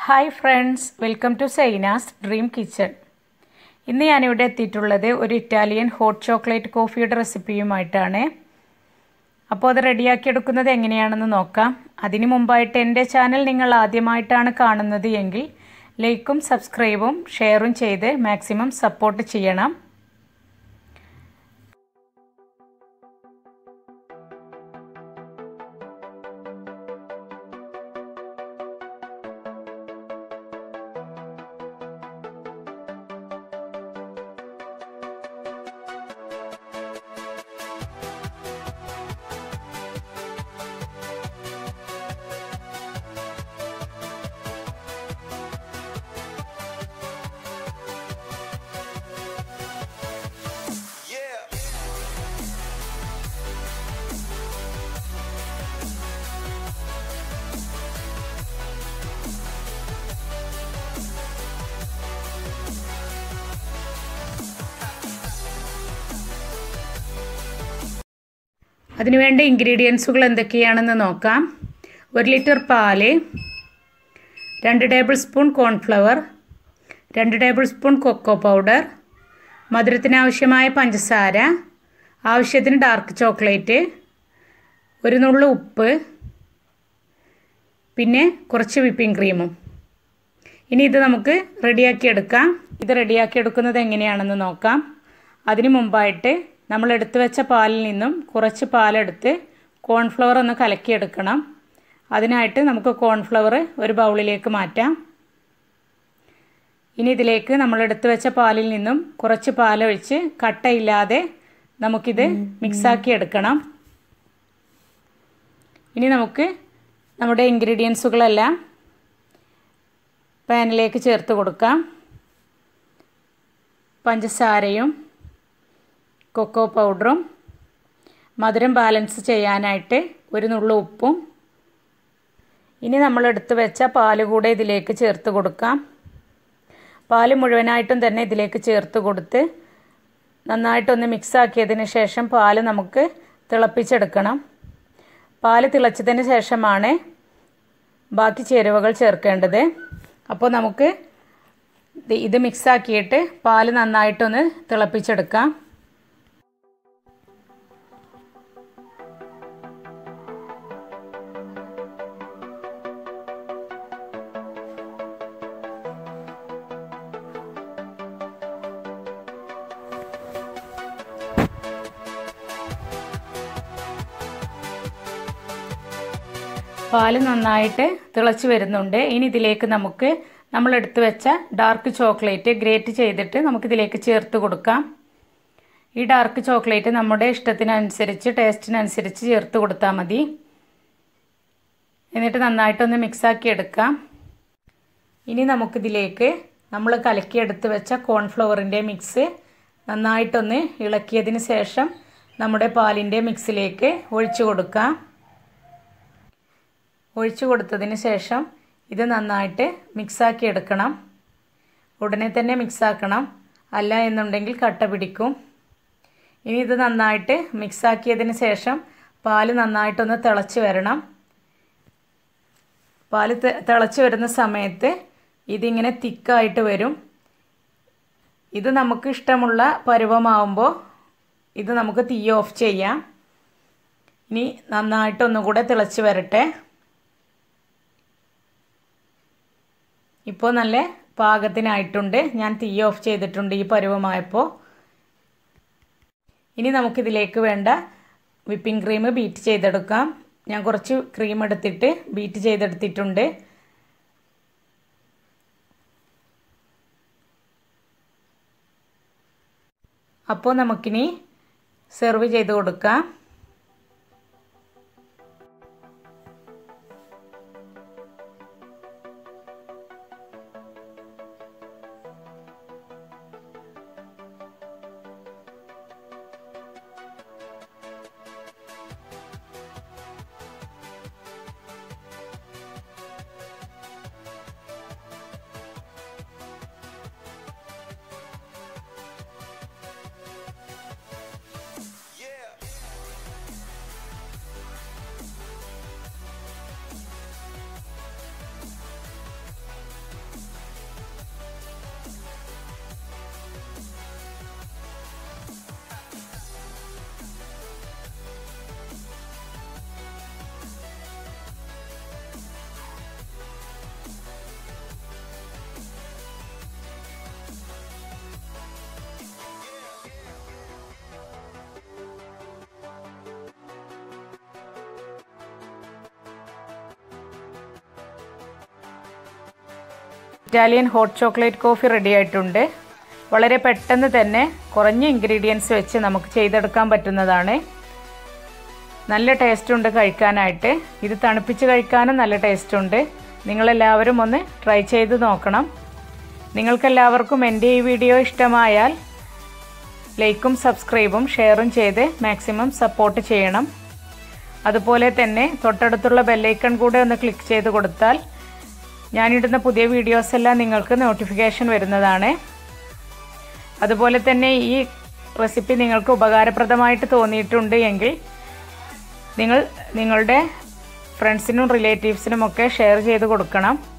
hi friends welcome to Saina's dream kitchen ഇന്ന് ഞാനിവിടെ എത്തിയിട്ടുള്ളത് ഒരു ഇറ്റാലിയൻ ഹോട്ട് ചോക്ലേറ്റ് കോഫിയുടെ റെസിപ്പിയുമായിട്ടാണ് അപ്പോൾ അത് റെഡിയാക്കി എടുക്കുന്നത് എങ്ങനെയാണെന്ന് നോക്കാം അതിനു മുമ്പായിട്ട് എൻ്റെ ചാനൽ നിങ്ങൾ ആദ്യമായിട്ടാണ് കാണുന്നത് എങ്കിൽ ലൈക്കും സബ്സ്ക്രൈബും ഷെയറും ചെയ്ത് മാക്സിമം സപ്പോർട്ട് ചെയ്യണം അതിനുവേണ്ട ഇൻഗ്രീഡിയൻസുകൾ എന്തൊക്കെയാണെന്ന് നോക്കാം ഒരു ലിറ്റർ പാല് രണ്ട് ടേബിൾ സ്പൂൺ കോൺഫ്ലവർ രണ്ട് ടേബിൾ സ്പൂൺ കൊക്കോ പൗഡർ മധുരത്തിനാവശ്യമായ പഞ്ചസാര ആവശ്യത്തിന് ഡാർക്ക് ചോക്ലേറ്റ് ഒരു നുള്ളു ഉപ്പ് പിന്നെ കുറച്ച് വിപ്പിംഗ് ക്രീമും ഇനി ഇത് നമുക്ക് റെഡിയാക്കി എടുക്കാം ഇത് റെഡിയാക്കി എടുക്കുന്നത് എങ്ങനെയാണെന്ന് നോക്കാം അതിനു മുമ്പായിട്ട് നമ്മൾ എടുത്തു വെച്ച പാലിൽ നിന്നും കുറച്ച് പാലെടുത്ത് കോൺഫ്ലവർ ഒന്ന് കലക്കിയെടുക്കണം അതിനായിട്ട് നമുക്ക് കോൺഫ്ലവർ ഒരു ബൗളിലേക്ക് മാറ്റാം ഇനി ഇതിലേക്ക് നമ്മൾ എടുത്തു വെച്ച പാലിൽ നിന്നും കുറച്ച് പാലൊഴിച്ച് കട്ടയില്ലാതെ നമുക്കിത് മിക്സാക്കി എടുക്കണം ഇനി നമുക്ക് നമ്മുടെ ഇൻഗ്രീഡിയൻസുകളെല്ലാം പാനിലേക്ക് ചേർത്ത് കൊടുക്കാം പഞ്ചസാരയും കൊക്കോ പൗഡറും മധുരം ബാലൻസ് ചെയ്യാനായിട്ട് ഒരു നുള്ളു ഉപ്പും ഇനി നമ്മൾ എടുത്തു വെച്ച പാല് കൂടെ ഇതിലേക്ക് ചേർത്ത് കൊടുക്കാം പാല് മുഴുവനായിട്ടും തന്നെ ഇതിലേക്ക് ചേർത്ത് കൊടുത്ത് നന്നായിട്ടൊന്ന് മിക്സ് ആക്കിയതിന് ശേഷം പാല് നമുക്ക് തിളപ്പിച്ചെടുക്കണം പാല് തിളച്ചതിന് ശേഷമാണ് ബാക്കി ചേരുവകൾ ചേർക്കേണ്ടത് അപ്പോൾ നമുക്ക് ഇത് മിക്സാക്കിയിട്ട് പാല് നന്നായിട്ടൊന്ന് തിളപ്പിച്ചെടുക്കാം പാല് നന്നായിട്ട് തിളച്ച് വരുന്നുണ്ട് ഇനി ഇതിലേക്ക് നമുക്ക് നമ്മൾ എടുത്തു വെച്ച ഡാർക്ക് ചോക്ലേറ്റ് ഗ്രേറ്റ് ചെയ്തിട്ട് നമുക്കിതിലേക്ക് ചേർത്ത് കൊടുക്കാം ഈ ഡാർക്ക് ചോക്ലേറ്റ് നമ്മുടെ ഇഷ്ടത്തിനനുസരിച്ച് ടേസ്റ്റിനനുസരിച്ച് ചേർത്ത് കൊടുത്താൽ മതി എന്നിട്ട് നന്നായിട്ടൊന്ന് മിക്സാക്കി എടുക്കാം ഇനി നമുക്കിതിലേക്ക് നമ്മൾ കലക്കിയെടുത്ത് വെച്ച കോൺഫ്ലവറിൻ്റെ മിക്സ് നന്നായിട്ടൊന്ന് ഇളക്കിയതിന് ശേഷം നമ്മുടെ പാലിൻ്റെ മിക്സിലേക്ക് ഒഴിച്ചു കൊടുക്കാം ഒഴിച്ചു കൊടുത്തതിന് ശേഷം ഇത് നന്നായിട്ട് മിക്സാക്കി എടുക്കണം ഉടനെ തന്നെ മിക്സാക്കണം അല്ല എന്നുണ്ടെങ്കിൽ കട്ട പിടിക്കും ഇനി ഇത് നന്നായിട്ട് മിക്സാക്കിയതിന് ശേഷം പാല് നന്നായിട്ടൊന്ന് തിളച്ച് വരണം പാല് തിളച്ച് വരുന്ന സമയത്ത് ഇതിങ്ങനെ തിക്കായിട്ട് വരും ഇത് നമുക്ക് ഇഷ്ടമുള്ള പരുവമാവുമ്പോൾ ഇത് നമുക്ക് തീ ഓഫ് ചെയ്യാം ഇനി നന്നായിട്ടൊന്നും കൂടെ തിളച്ച് വരട്ടെ ഇപ്പോൾ നല്ല പാകത്തിനായിട്ടുണ്ട് ഞാൻ തീ ഓഫ് ചെയ്തിട്ടുണ്ട് ഈ പരുവമായപ്പോൾ ഇനി നമുക്കിതിലേക്ക് വേണ്ട വിപ്പിംഗ് ക്രീം ബീറ്റ് ചെയ്തെടുക്കാം ഞാൻ കുറച്ച് ക്രീം എടുത്തിട്ട് ബീറ്റ് ചെയ്തെടുത്തിട്ടുണ്ട് അപ്പോൾ നമുക്കിനി സെർവ് ചെയ്ത് കൊടുക്കാം Italian hot chocolate coffee ready ആയിട്ടുണ്ട് വളരെ പെട്ടെന്ന് തന്നെ കുറഞ്ഞ ഇൻഗ്രീഡിയൻസ് വെച്ച് നമുക്ക് ചെയ്തെടുക്കാൻ പറ്റുന്നതാണ് നല്ല ടേസ്റ്റ് ഉണ്ട് കഴിക്കാനായിട്ട് ഇത് തണുപ്പിച്ച് കഴിക്കാനും നല്ല ടേസ്റ്റ് ഉണ്ട് നിങ്ങളെല്ലാവരും ഒന്ന് ട്രൈ ചെയ്ത് നോക്കണം നിങ്ങൾക്കെല്ലാവർക്കും എൻ്റെ ഈ വീഡിയോ ഇഷ്ടമായാൽ ലൈക്കും സബ്സ്ക്രൈബും ഷെയറും ചെയ്ത് മാക്സിമം സപ്പോർട്ട് ചെയ്യണം അതുപോലെ തന്നെ തൊട്ടടുത്തുള്ള ബെല്ലൈക്കൺ കൂടെ ഒന്ന് ക്ലിക്ക് ചെയ്ത് കൊടുത്താൽ ഞാനിടുന്ന പുതിയ വീഡിയോസ് എല്ലാം നിങ്ങൾക്ക് നോട്ടിഫിക്കേഷൻ വരുന്നതാണ് അതുപോലെ തന്നെ ഈ റെസിപ്പി നിങ്ങൾക്ക് ഉപകാരപ്രദമായിട്ട് തോന്നിയിട്ടുണ്ട് എങ്കിൽ നിങ്ങൾ നിങ്ങളുടെ ഫ്രണ്ട്സിനും റിലേറ്റീവ്സിനും ഒക്കെ ഷെയർ ചെയ്ത് കൊടുക്കണം